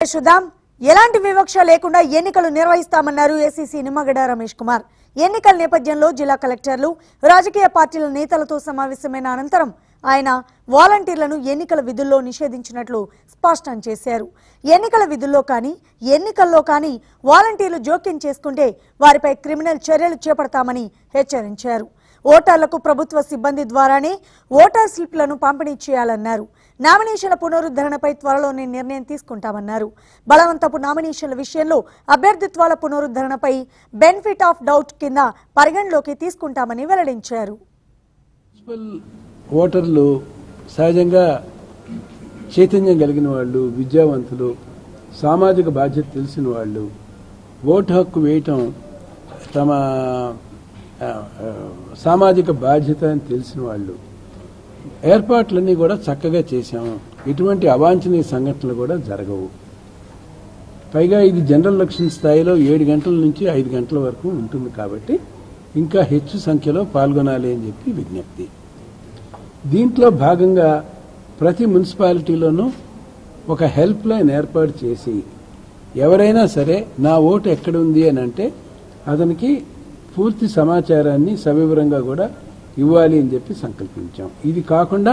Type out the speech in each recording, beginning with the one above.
update చూద్దాం ఎలాంటి వివక్ష లేకుండా ఎన్నికలు నిర్వహిస్తామన్నారు ఏసీసీ నిమ్మగడ్డ రమేష్ కుమార్ ఎన్నికల నేపథ్యంలో జిల్లా కలెక్టర్లు రాజకీయ పార్టీల నేతలతో సమావేశమైన అనంతరం ఆయన వాలంటీర్లను ఎన్నికల విధుల్లో నిషేధించినట్లు స్పష్టం చేశారు ఎన్నికల విధుల్లో కానీ ఎన్నికల్లో కానీ వాలంటీర్లు జోక్యం చేసుకుంటే వారిపై క్రిమినల్ చర్యలు చేపడతామని హెచ్చరించారు ఓటర్లకు ప్రభుత్వ సిబ్బంది ద్వారానే ఓటర్ స్లిప్లను పంపిణీ చేయాలన్నారు నామినేషన్ల పునరుద్ధరణపై త్వరలోనే నిర్ణయం తీసుకుంటామన్నారు బలవంతపు నామినేషన్ల విషయంలో అభ్యర్థిత్వాల పునరుద్ధరణపై బెనిఫిట్ ఆఫ్ డౌట్ కింద పరిగణలోకి తీసుకుంటామని వెల్లడించారు మున్సిపల్ ఓటర్లు సహజంగా చైతన్యం కలిగిన వాళ్ళు విద్యావంతులు సామాజిక బాధ్యత తెలిసిన వాళ్ళు ఓటు హక్కు వేయటం తమ ఆ, ఆ, సామాజిక బాధ్యత అని తెలిసిన వాళ్ళు ఏర్పాట్లన్నీ కూడా చక్కగా చేశాము ఎటువంటి అవాంఛనీయ సంఘటనలు కూడా జరగవు పైగా ఇది జనరల్ ఎలక్షన్ స్థాయిలో ఏడు గంటల నుంచి ఐదు గంటల వరకు ఉంటుంది కాబట్టి ఇంకా హెచ్చు సంఖ్యలో పాల్గొనాలి అని చెప్పి విజ్ఞప్తి దీంట్లో భాగంగా ప్రతి మున్సిపాలిటీలోనూ ఒక హెల్ప్ లైన్ ఏర్పాటు చేసి ఎవరైనా సరే నా ఓటు ఎక్కడ ఉంది అని అంటే అతనికి పూర్తి సమాచారాన్ని సవివరంగా కూడా ఇవ్వాలి అని చెప్పి సంకల్పించాం ఇది కాకుండా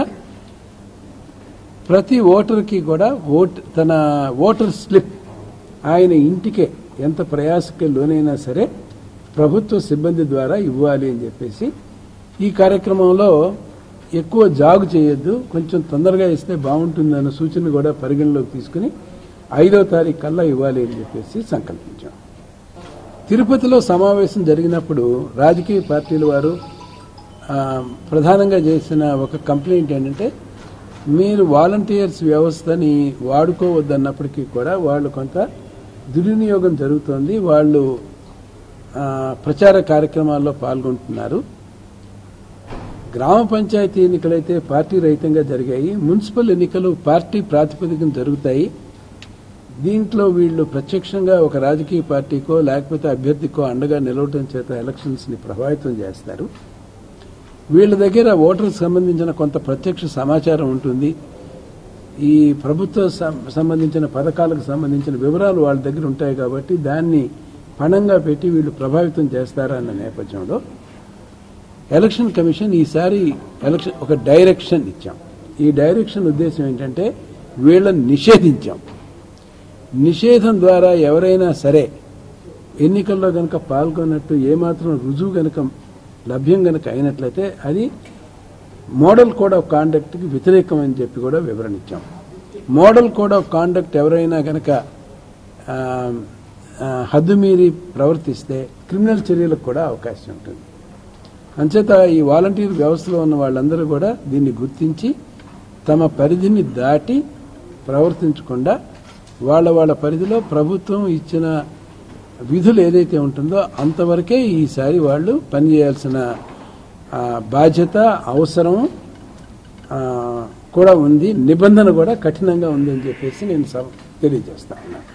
ప్రతి ఓటర్కి కూడా ఓట్ తన ఓటర్ స్లిప్ ఆయన ఇంటికే ఎంత ప్రయాసకి లోనైనా సరే ప్రభుత్వ సిబ్బంది ద్వారా ఇవ్వాలి అని చెప్పేసి ఈ కార్యక్రమంలో ఎక్కువ జాగు చేయొద్దు కొంచెం తొందరగా ఇస్తే బాగుంటుందన్న సూచన కూడా పరిగణలోకి తీసుకుని ఐదో తారీఖు కల్లా ఇవ్వాలి అని చెప్పేసి సంకల్పించాం తిరుపతిలో సమావేశం జరిగినప్పుడు రాజకీయ పార్టీల వారు ఆ, ప్రధానంగా చేసిన ఒక కంప్లైంట్ ఏంటంటే మీరు వాలంటీర్స్ వ్యవస్థని వాడుకోవద్దన్నప్పటికీ కూడా వాళ్ళు కొంత దుర్వినియోగం జరుగుతోంది వాళ్ళు ఆ, ప్రచార కార్యక్రమాల్లో పాల్గొంటున్నారు గ్రామ పంచాయతీ ఎన్నికలైతే పార్టీ రహితంగా జరిగాయి మున్సిపల్ ఎన్నికలు పార్టీ ప్రాతిపదికన జరుగుతాయి దీంట్లో వీళ్ళు ప్రత్యక్షంగా ఒక రాజకీయ పార్టీకో లేకపోతే అభ్యర్థికో అండగా నిలవటం చేత ఎలక్షన్స్ ని ప్రభావితం చేస్తారు వీళ్ళ దగ్గర ఓటర్స్ సంబంధించిన కొంత ప్రత్యక్ష సమాచారం ఉంటుంది ఈ ప్రభుత్వ సం- సంబంధించిన పథకాలకు సంబంధించిన వివరాలు వాళ్ళ దగ్గర ఉంటాయి కాబట్టి దాన్ని పణంగా పెట్టి వీళ్ళు ప్రభావితం చేస్తారన్న నేపథ్యంలో ఎలక్షన్ కమిషన్ ఈసారి ఎలక్షన్ ఒక డైరెక్షన్ ఇచ్చాం ఈ డైరెక్షన్ ఉద్దేశం ఏంటంటే వీళ్ళని నిషేధించాం నిషేధం ద్వారా ఎవరైనా సరే ఎన్నికల్లో గనక పాల్గొన్నట్టు ఏమాత్రం రుజువు గనక లభ్యం గనక అయినట్లయితే అది మోడల్ కోడ్ ఆఫ్ కాండక్ట్కి వ్యతిరేకం అని చెప్పి కూడా వివరణ ఇచ్చాం మోడల్ కోడ్ ఆఫ్ కాండక్ట్ ఎవరైనా గనక ఆ, ఆ, హద్దు మీరి ప్రవర్తిస్తే క్రిమినల్ చర్యలకు కూడా అవకాశం ఉంటుంది అంచేత ఈ వాలంటీర్ వ్యవస్థలో ఉన్న వాళ్ళందరూ కూడా దీన్ని గుర్తించి తమ పరిధిని దాటి ప్రవర్తించకుండా వాళ్ళ వాళ్ళ పరిధిలో ప్రభుత్వం ఇచ్చిన విధులు ఏదైతే ఉంటుందో అంతవరకే ఈసారి వాళ్ళు పనిచేయాల్సిన ఆ, బాధ్యత అవసరం ఆ, కూడా ఉంది నిబంధన కూడా కఠినంగా ఉంది అని చెప్పేసి నేను సభ- తెలియజేస్తా ఉన్నాను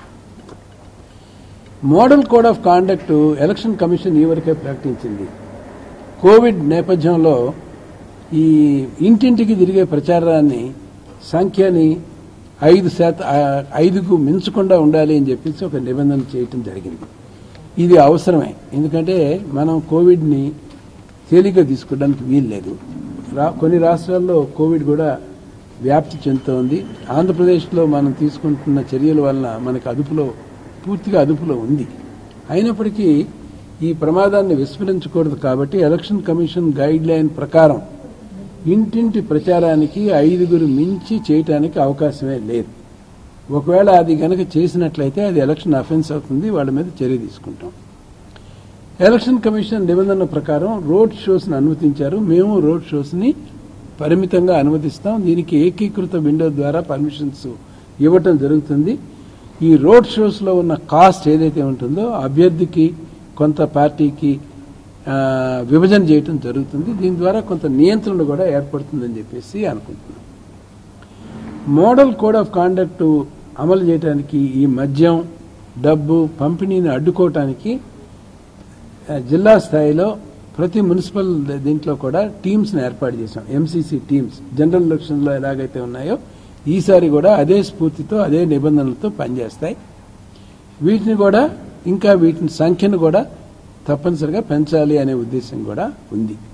model code of conduct election commission ఈ వరకే ప్రకటించింది కోవిడ్ నేపథ్యంలో ఈ ఇంటింటికి తిరిగే ప్రచారాన్ని సంఖ్యని ఐదు శాతం ఆ, ఐదుకు మించకుండా ఉండాలి అని చెప్పేసి ఒక నిబంధన చేయటం జరిగింది ఇది అవసరమే ఎందుకంటే మనం కోవిడ్ని తేలిక తీసుకోవడానికి వీలు లేదు రా కొన్ని రాష్ట్రాల్లో కోవిడ్ కూడా వ్యాప్తి చెందుతోంది ఆంధ్రప్రదేశ్లో మనం తీసుకుంటున్న చర్యల వలన మనకు అదుపులో పూర్తిగా అదుపులో ఉంది అయినప్పటికీ ఈ ప్రమాదాన్ని విస్మరించకూడదు కాబట్టి ఎలక్షన్ కమిషన్ గైడ్ లైన్ ప్రకారం ఇంటింటి ప్రచారానికి ఐదుగురు మించి చేయటానికి అవకాశమే లేదు ఒకవేళ అది గనక చేసినట్లయితే అది ఎలక్షన్ అఫెన్స్ అవుతుంది వాళ్ళ మీద చర్య తీసుకుంటాం ఎలక్షన్ కమిషన్ నిబంధనల ప్రకారం రోడ్ షోస్ ని అనుమతించారు మేము రోడ్ షోస్ ని పరిమితంగా అనుమతిస్తాం దీనికి ఏకీకృత విండో ద్వారా పర్మిషన్స్ ఇవ్వటం జరుగుతుంది ఈ రోడ్ షోస్ లో ఉన్న కాస్ట్ ఏదైతే ఉంటుందో అభ్యర్థికి కొంత పార్టీకి ఆ, విభజన చేయటం జరుగుతుంది దీని ద్వారా కొంత నియంత్రణ కూడా ఏర్పడుతుందని చెప్పేసి అనుకుంటున్నాం మోడల్ కోడ్ ఆఫ్ కాండక్ట్ అమలు చేయడానికి ఈ మద్యం డబ్బు పంపిణీని అడ్డుకోవటానికి ఆ, జిల్లా స్థాయిలో ప్రతి మున్సిపల్ దీంట్లో కూడా టీమ్స్ ని ఏర్పాటు చేశాం ఎంసీసీ టీమ్స్ జనరల్ ఎలక్షన్ లో ఎలాగైతే ఉన్నాయో ఈసారి కూడా అదే స్ఫూర్తితో అదే నిబంధనలతో పనిచేస్తాయి వీటిని కూడా ఇంకా వీటిని సంఖ్యను కూడా తప్పనిసరిగా పెంచాలి అనే ఉద్దేశం కూడా ఉంది